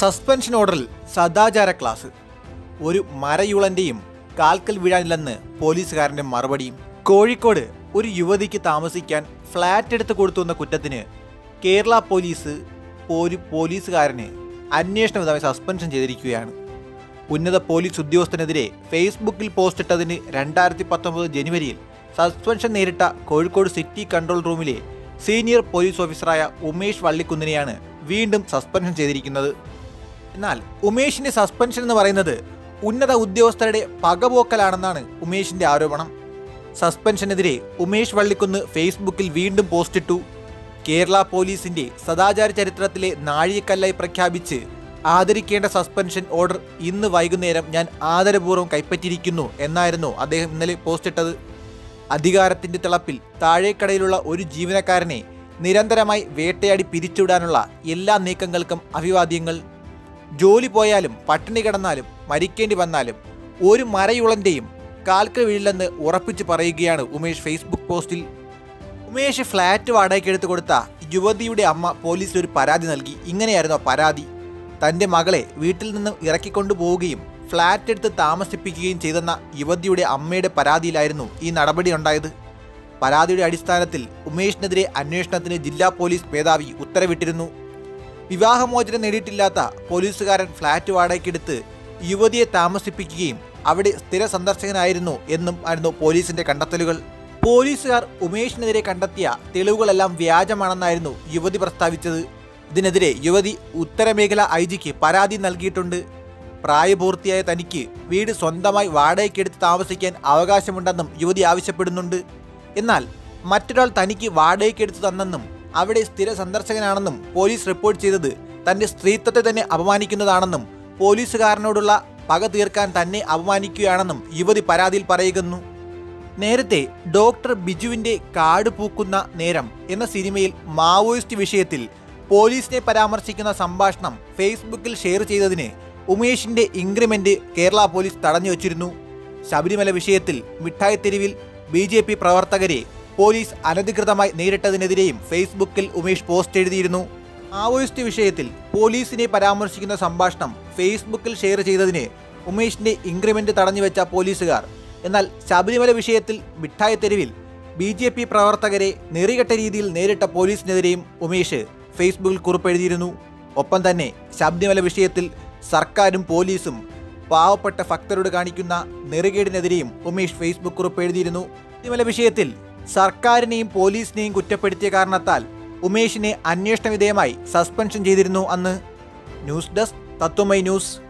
suspension ഓർഡറിൽ സദാചാര class ഒരു മരയുളന്റെയും കാൽക്കൽ വീഴാനില്ലെന്ന് പോലീസുകാരന്റെ മറുപടിയും കോഴിക്കോട് ഒരു യുവതിക്ക് താമസിക്കാൻ ഫ്ലാറ്റ് എടുത്ത് കൊടുത്തുവന്ന കുറ്റത്തിന് കേരള പോലീസ് ഒരു പോലീസുകാരന് അന്വേഷണ വിധമായി സസ്പെൻഷൻ ചെയ്തിരിക്കുകയാണ് ഉന്നത പോലീസ് ഉദ്യോഗസ്ഥനെതിരെ ഫേസ്ബുക്കിൽ പോസ്റ്റിട്ടതിന് രണ്ടായിരത്തി പത്തൊമ്പത് ജനുവരിയിൽ സസ്പെൻഷൻ നേരിട്ട കോഴിക്കോട് സിറ്റി കൺട്രോൾ റൂമിലെ സീനിയർ പോലീസ് ഓഫീസറായ ഉമേഷ് വള്ളിക്കുന്നിനെയാണ് വീണ്ടും സസ്പെൻഷൻ ചെയ്തിരിക്കുന്നത് എന്നാൽ ഉമേഷിന്റെ സസ്പെൻഷൻ എന്ന് പറയുന്നത് ഉന്നത ഉദ്യോഗസ്ഥരുടെ പകപോക്കലാണെന്നാണ് ഉമേഷിന്റെ ആരോപണം സസ്പെൻഷനെതിരെ ഉമേഷ് വള്ളിക്കുന്ന് ഫേസ്ബുക്കിൽ വീണ്ടും പോസ്റ്റിട്ടു കേരള പോലീസിന്റെ സദാചാര ചരിത്രത്തിലെ നാഴികക്കല്ലായി പ്രഖ്യാപിച്ച് ആദരിക്കേണ്ട സസ്പെൻഷൻ ഓർഡർ ഇന്ന് വൈകുന്നേരം ഞാൻ ആദരപൂർവ്വം കൈപ്പറ്റിയിരിക്കുന്നു എന്നായിരുന്നു അദ്ദേഹം ഇന്നലെ പോസ്റ്റിട്ടത് അധികാരത്തിന്റെ തിളപ്പിൽ താഴേക്കടയിലുള്ള ഒരു ജീവനക്കാരനെ നിരന്തരമായി വേട്ടയാടി പിരിച്ചുവിടാനുള്ള എല്ലാ നീക്കങ്ങൾക്കും അഭിവാദ്യങ്ങൾ ജോലി പോയാലും പട്ടിണി കിടന്നാലും മരിക്കേണ്ടി വന്നാലും ഒരു മരയുളന്റെയും കാൽക്കൽ വീഴില്ലെന്ന് ഉറപ്പിച്ചു പറയുകയാണ് ഉമേഷ് ഫേസ്ബുക്ക് പോസ്റ്റിൽ ഉമേഷ് ഫ്ലാറ്റ് വാടകയ്ക്ക് എടുത്തു കൊടുത്ത യുവതിയുടെ അമ്മ പോലീസിൽ ഒരു പരാതി നൽകി ഇങ്ങനെയായിരുന്നു ആ പരാതി തൻ്റെ മകളെ വീട്ടിൽ നിന്നും ഇറക്കിക്കൊണ്ടു പോവുകയും ഫ്ലാറ്റ് എടുത്ത് താമസിപ്പിക്കുകയും ചെയ്തെന്ന യുവതിയുടെ അമ്മയുടെ പരാതിയിലായിരുന്നു ഈ നടപടി ഉണ്ടായത് പരാതിയുടെ അടിസ്ഥാനത്തിൽ ഉമേഷിനെതിരെ അന്വേഷണത്തിന് ജില്ലാ പോലീസ് മേധാവി ഉത്തരവിട്ടിരുന്നു വിവാഹമോചനം നേടിയിട്ടില്ലാത്ത പോലീസുകാരൻ ഫ്ലാറ്റ് വാടകയ്ക്കെടുത്ത് യുവതിയെ താമസിപ്പിക്കുകയും അവിടെ സ്ഥിര സന്ദർശകനായിരുന്നു എന്നും ആയിരുന്നു പോലീസിന്റെ കണ്ടെത്തലുകൾ പോലീസുകാർ ഉമേഷിനെതിരെ കണ്ടെത്തിയ തെളിവുകളെല്ലാം വ്യാജമാണെന്നായിരുന്നു യുവതി പ്രസ്താവിച്ചത് ഇതിനെതിരെ യുവതി ഉത്തരമേഖല ഐ ജിക്ക് പരാതി നൽകിയിട്ടുണ്ട് പ്രായപൂർത്തിയായ തനിക്ക് വീട് സ്വന്തമായി വാടകയ്ക്കെടുത്ത് താമസിക്കാൻ അവകാശമുണ്ടെന്നും യുവതി ആവശ്യപ്പെടുന്നുണ്ട് എന്നാൽ മറ്റൊരാൾ തനിക്ക് വാടകയ്ക്കെടുത്ത് തന്നെന്നും അവിടെ സ്ഥിര സന്ദർശകനാണെന്നും പോലീസ് റിപ്പോർട്ട് ചെയ്തത് തന്റെ സ്ത്രീത്വത്തെ തന്നെ അപമാനിക്കുന്നതാണെന്നും പോലീസുകാരനോടുള്ള പക തീർക്കാൻ തന്നെ അപമാനിക്കുകയാണെന്നും യുവതി പരാതിയിൽ പറയുന്നു നേരത്തെ ഡോക്ടർ ബിജുവിന്റെ കാട് പൂക്കുന്ന നേരം എന്ന സിനിമയിൽ മാവോയിസ്റ്റ് വിഷയത്തിൽ പോലീസിനെ പരാമർശിക്കുന്ന സംഭാഷണം ഫേസ്ബുക്കിൽ ഷെയർ ചെയ്തതിന് ഉമേഷിന്റെ ഇൻക്രിമെന്റ് കേരള പോലീസ് തടഞ്ഞു വച്ചിരുന്നു ശബരിമല വിഷയത്തിൽ മിഠായി തെരുവിൽ ബി ജെ പി പ്രവർത്തകരെ പോലീസ് അനധികൃതമായി നേരിട്ടതിനെതിരെയും ഫേസ്ബുക്കിൽ ഉമേഷ് പോസ്റ്റ് എഴുതിയിരുന്നു മാവോയിസ്റ്റ് വിഷയത്തിൽ പോലീസിനെ പരാമർശിക്കുന്ന സംഭാഷണം ഫേസ്ബുക്കിൽ ഷെയർ ചെയ്തതിന് ഉമേഷിന്റെ ഇൻക്രിമെന്റ് തടഞ്ഞുവെച്ച പോലീസുകാർ എന്നാൽ ശബരിമല വിഷയത്തിൽ മിഠായി തെരുവിൽ ബി ജെ പി പ്രവർത്തകരെ നെറികെട്ട രീതിയിൽ നേരിട്ട പോലീസിനെതിരെയും ഉമേഷ് ഫേസ്ബുക്കിൽ കുറിപ്പെഴുതിയിരുന്നു ഒപ്പം തന്നെ ശബരിമല വിഷയത്തിൽ സർക്കാരും പോലീസും പാവപ്പെട്ട ഭക്തരോട് കാണിക്കുന്ന നെറുകേടിനെതിരെയും ഉമേഷ് ഫേസ്ബുക്ക് കുറിപ്പ് എഴുതിയിരുന്നു ശബരിമല വിഷയത്തിൽ സർക്കാരിനെയും പോലീസിനെയും കുറ്റപ്പെടുത്തിയ കാരണത്താൽ ഉമേഷിനെ അന്വേഷണ വിധേയമായി സസ്പെൻഷൻ ചെയ്തിരുന്നു അന്ന് ന്യൂസ് ഡെസ്ക് തത്വമൈ ന്യൂസ്